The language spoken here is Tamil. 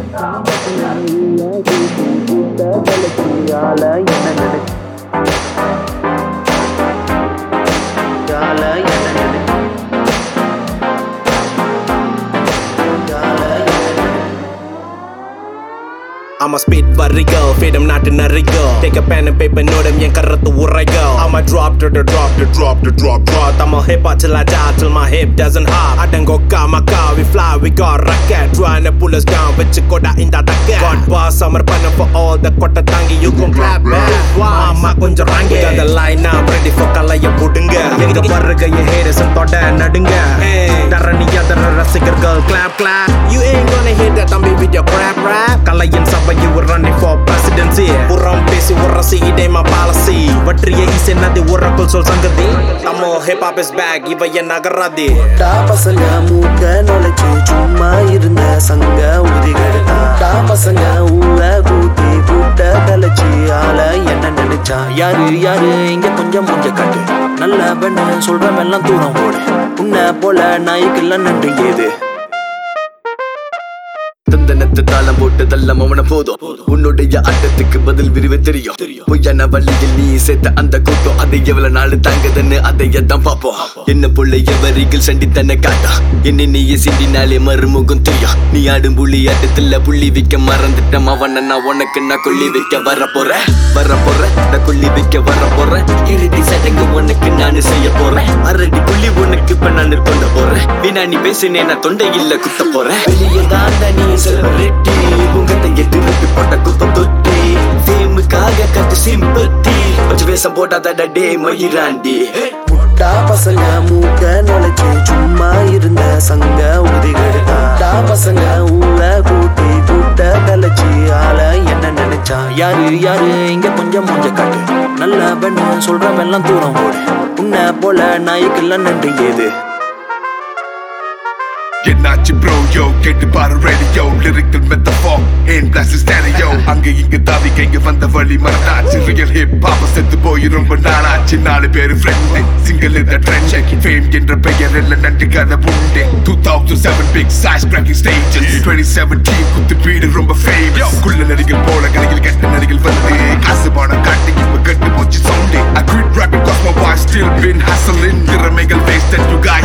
என்ன நினைச்சு ஜால என்ன நினைச்சு ஜால என்ன நினைச்சு I'ma spit vertigo, feed them not in a rigo. Take a pen and paper, know them yen karatu uraigo. I'ma drop to the drop, the drop, the drop, drop. I'ma hip hop till I die, till my hip doesn't hop. I done go my car, we fly, we got rocket. Trying to pull us down, but you koda in the bucket. God boss, I'm running for all the kota tangi, you gon' clap back. Mama கொஞ்சம் ராங்க got the line now, ready for கலைய புடுங்க எங்க வர்றக என் haters தொட நடுங்க தரணியா தர ரசிகர்கள் clap clap you ain't gonna hit that தம்பி with your crap rap கலையின் சபை you were running for presidency புறம் பேசி உரசி இதே my policy வற்றிய இசை நதி உரக்குள் சொல் சங்கதி நம்ம hip hop is back இவ என் நகராதி டா பசங்க மூக்க நுழைச்சு சும்மா இருந்த சங்க உறுதிகெடுத்தா டா பசங்க ஊழ கூட்டி கூட்ட கலைச்சு ஆள என்ன நினைச்சா யாரு யாரு இங்க கொஞ்சம் மூஞ்ச காட்டு நல்ல பெண்ணு சொல்றவன் எல்லாம் தூரம் போடு உன்னை போல நாய்க்கெல்லாம் நன்றி ஏது தந்தனத்து தாளம் போட்டதெல்லாம் அவன போதும் உன்னுடைய ஆட்டத்துக்கு பதில் விரிவு தெரியும் பொய்யான வழியில் நீ சேர்த்த அந்த கூட்டம் அதை எவ்வளவு நாள் தாங்குதுன்னு அதை எதான் பார்ப்போம் என்ன புள்ளைய வரிகள் சண்டித்தன காட்டா என்ன நீயே சிண்டினாலே மறுமுகம் தெரியும் நீ ஆடும் புள்ளி ஆட்டத்துல புள்ளி வைக்க மறந்துட்டேன் அவன நான் உனக்கு நான் கொல்லி வைக்க வர போறேன் வர போறேன் நான் கொல்லி வைக்க வர போறேன் இறுதி சடங்கு உனக்கு நானு செய்ய போறேன் அரடி புள்ளி உனக்கு இப்ப நான் கொண்ட போறேன் வீணா நீ பேசினே நான் தொண்டையில குத்த போறேன் வெளியே தான் நீ செலிபிரிட்டி உங்கத்தைய திருப்பி போட்ட குப்பை தொட்டி ஃபேமுக்காக கட்டு சிம்பத்தி கொஞ்சம் வேஷம் போட்டாத டே மயிராண்டி டா பசங்க மூக்க நுழைச்சு சும்மா இருந்த சங்க உறுதிகெடுத்தா டா பசங்க ஊழ கூட்டி கூட்ட கலைச்சு ஆள என்ன நினைச்சா யாரு யாரு இங்க கொஞ்சம் மூஞ்ச காட்டு நல்ல பெண்ணு சொல்றவன் எல்லாம் தூரம் போடு உன்னை போல நாய்க்கெல்லாம் நன்றி ஏது என்னாச்சு ப்ரோ யோ கேட்டு பாரு ரேடியோ லிரிக்கல் மெத்தஃபார் ஏன் பிளாஸ் ஸ்டேரியோ அங்க இங்க தாவி கைங்க வந்த வழி மறந்தாச்சு ரியல் ஹிப் ஹாப் செத்து போய் ரொம்ப நாளாச்சு நாலு பேரு ஃப்ரெண்டு சிங்கிள் இந்த ட்ரெண்ட் ஃபேம் என்ற பெயர் எல்லாம் நன்றி கதை உண்டு two thousand seven big size cracking stages twenty seventeen குத்து வீடு ரொம்ப ஃபேமஸ் குள்ள நடிகள் போல கடைகள் கெட்ட நடிகள் வந்து காசு பணம் காட்டி இப்ப கட்டு போச்சு sound I quit rapping cause my wife still been hustling திறமைகள் waste that you guys